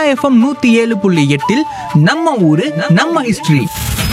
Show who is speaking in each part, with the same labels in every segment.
Speaker 1: FM நூத்தி ஏழு புள்ளி எட்டில் நம்ம ஊரு நம்ம ஹிஸ்டரி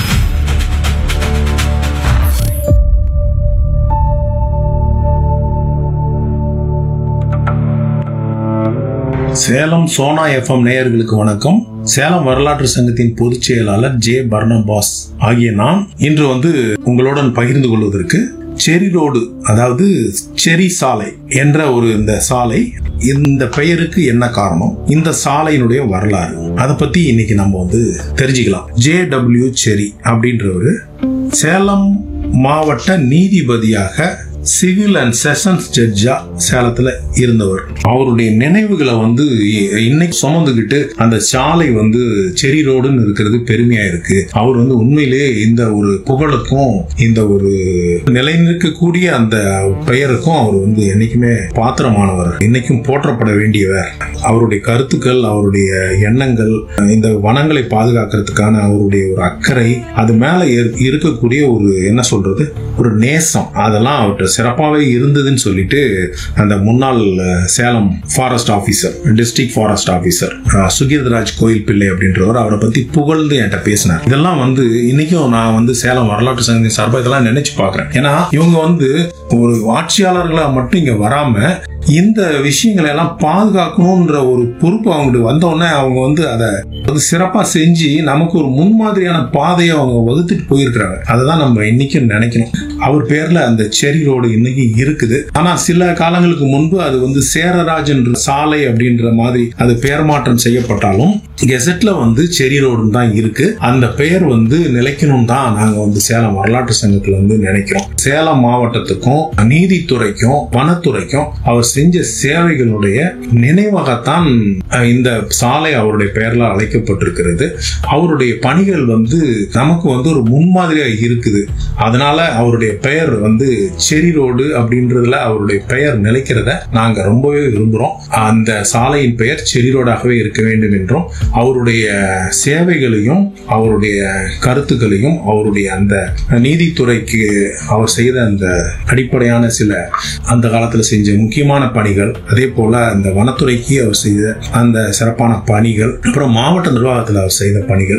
Speaker 2: சேலம் சோனா எஃப்எம் நேயர்களுக்கு வணக்கம் சேலம் வரலாற்று சங்கத்தின் பொதுச் செயலாளர் ஜே பர்னபாஸ் ஆகிய நான் இன்று வந்து உங்களுடன் பகிர்ந்து கொள்வதற்கு செரி ரோடு அதாவது செரி சாலை என்ற ஒரு இந்த சாலை இந்த பெயருக்கு என்ன காரணம் இந்த சாலையினுடைய வரலாறு அதை பத்தி இன்னைக்கு நம்ம வந்து தெரிஞ்சுக்கலாம் ஜே டபிள்யூ செரி அப்படின்றவரு சேலம் மாவட்ட நீதிபதியாக சிவில் அண்ட் செஷன்ஸ் ஜட்ஜா சேலத்துல இருந்தவர் அவருடைய நினைவுகளை வந்து இ- இன்னைக்கு சுமந்துக்கிட்டு அந்த சாலை வந்து செரி ரோடுன்னு இருக்கிறது பெருமையா இருக்கு அவர் வந்து உண்மையிலேயே இந்த ஒரு புகழுக்கும் இந்த ஒரு நிலைநிற்கக்கூடிய அந்த பெயருக்கும் அவர் வந்து என்னைக்குமே பாத்திரமானவர் இன்னைக்கும் போற்றப்பட வேண்டியவர் அவருடைய கருத்துக்கள் அவருடைய எண்ணங்கள் இந்த வனங்களை பாதுகாக்கிறதுக்கான அவருடைய ஒரு அக்கறை அது மேல இரு- இருக்கக்கூடிய ஒரு என்ன சொல்றது ஒரு நேசம் அதெல்லாம் அவர்கிட்ட சிறப்பாகவே இருந்ததுன்னு சொல்லிட்டு அந்த முன்னாள் அஹ், Salem forest officer district forest officer Sukirtharaj Koil Pillai அப்படின்றவர் அவரை பத்தி புகழ்ந்து என்கிட்ட பேசினார் இதெல்லாம் வந்து இன்னைக்கும் நான் வந்து சேலம் வரலாற்று சங்கத்தின் சார்பாக இதெல்லாம் நினைச்சு பார்க்கிறேன் ஏன்னா இவங்க வந்து ஒரு ஆட்சியாளர்களா மட்டும் இங்க வராம இந்த விஷயங்களை எல்லாம் பாதுகாக்கணும்ன்ற ஒரு பொறுப்பு அவங்களுக்கு வந்தோடனே அவங்க வந்து அதை வந்து சிறப்பா செஞ்சு நமக்கு ஒரு முன்மாதிரியான பாதையை அவங்க வகுத்துட்டு போயிருக்கிறாங்க அதை தான் நம்ம இன்னைக்கும் நினைக்கணும் அவர் பேர்ல அந்த செரி ரோடு இன்னைக்கு இருக்குது ஆனா சில காலங்களுக்கு முன்பு அது வந்து சேரராஜன் சாலை அப்படின்ற மாதிரி அது பெயர் மாற்றம் செய்யப்பட்டாலும் கெசட்ல வந்து செரி ரோடுன்னு தான் இருக்கு அந்த பெயர் வந்து நிலைக்கணும் தான் நாங்க வந்து சேலம் வரலாற்று சங்கத்துல வந்து நினைக்கிறோம் சேலம் மாவட்டத்துக்கும் நீதித்துறைக்கும் வனத்துறைக்கும் அவர் செஞ்ச சேவைகளுடைய நினைவாகத்தான் அஹ், இந்த சாலை அவருடைய பெயர்ல அழைக்கப்பட்டிருக்கிறது அவருடைய பணிகள் வந்து நமக்கு வந்து ஒரு முன்மாதிரியா இருக்குது அதனால அவருடைய பெயர் வந்து செரி ரோடு அப்படின்றதுல அவருடைய பெயர் நிலைக்கிறத நாங்க ரொம்பவே விரும்புறோம் அந்த சாலையின் பெயர் செரி ரோடாகவே இருக்க வேண்டும் என்றும் அவருடைய சேவைகளையும் அவருடைய கருத்துக்களையும் அவருடைய அந்த நீதித்துறைக்கு அவர் செய்த அந்த அடிப்படையான சில அந்த காலத்துல செஞ்ச முக்கியமான பணிகள் அதே போல அந்த வனத்துறைக்கு அவர் செய்த அந்த சிறப்பான பணிகள் அப்புறம் மாவட்ட நிர்வாகத்தில் அவர் செய்த பணிகள்